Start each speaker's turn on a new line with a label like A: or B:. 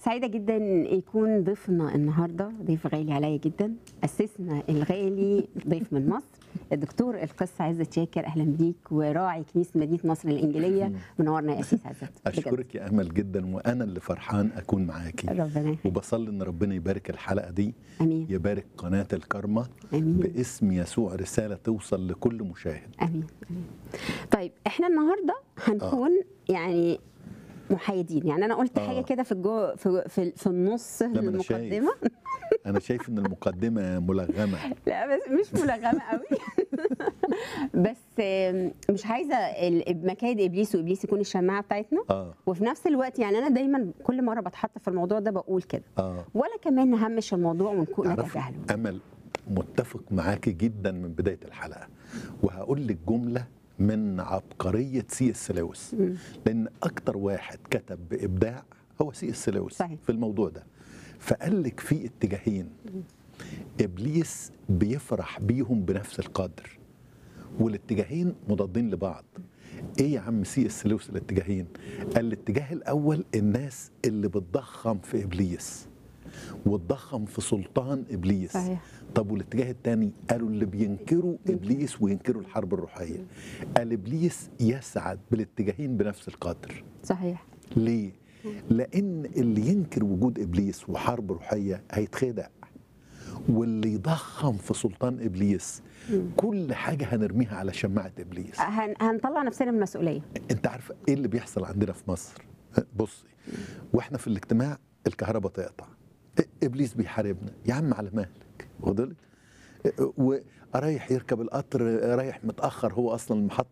A: سعيدة جدا يكون ضيفنا النهارده ضيف غالي عليا جدا أسسنا الغالي ضيف من مصر الدكتور القس عزت شاكر أهلا بيك وراعي كنيسة مدينة نصر الإنجيلية منورنا يا أسيس عزت بجد.
B: اشكرك يا امل جدا وانا اللي فرحان اكون معاكي
A: ربنا يخليك.
B: وبصلي ان ربنا يبارك الحلقه دي
A: امين
B: يبارك قناه الكرمه
A: امين
B: باسم يسوع رساله توصل لكل مشاهد
A: امين امين طيب احنا النهارده هنكون يعني محايدين يعني انا قلت
B: آه.
A: حاجه كده في الجو في في, في النص
B: ما أنا شايف.
A: المقدمه
B: انا شايف ان المقدمه ملغمه
A: لا بس مش ملغمه قوي بس آم، مش عايزه ال- مكايد ابليس وابليس يكون الشماعه بتاعتنا
B: اه
A: وفي نفس الوقت يعني انا دايما كل مره بتحط في الموضوع ده بقول كده
B: اه
A: ولا كمان نهمش الموضوع ونكون
B: تعرفي
A: نتجاهله
B: امل متفق معاكي جدا من بدايه الحلقه وهقول لك جمله من عبقريه سي اس لويس
A: مم.
B: لان اكتر واحد كتب بابداع هو سي اس لويس
A: صحيح.
B: في الموضوع ده فقال لك في اتجاهين ابليس بيفرح بيهم بنفس القدر والاتجاهين مضادين لبعض ايه يا عم سي اس لويس الاتجاهين قال الاتجاه الاول الناس اللي بتضخم في ابليس وتضخم في سلطان ابليس
A: صحيح.
B: طب والاتجاه الثاني قالوا اللي بينكروا ابليس وينكروا الحرب الروحيه قال ابليس يسعد بالاتجاهين بنفس القدر
A: صحيح
B: ليه لان اللي ينكر وجود ابليس وحرب روحيه هيتخدع واللي يضخم في سلطان ابليس كل حاجه هنرميها على شماعه ابليس
A: هن هنطلع نفسنا من المسؤوليه
B: انت عارفه ايه اللي بيحصل عندنا في مصر بصي واحنا في الاجتماع الكهرباء تقطع ابليس بيحاربنا يا عم على مهلك واخد بالك ورايح يركب القطر رايح متاخر هو اصلا المحطه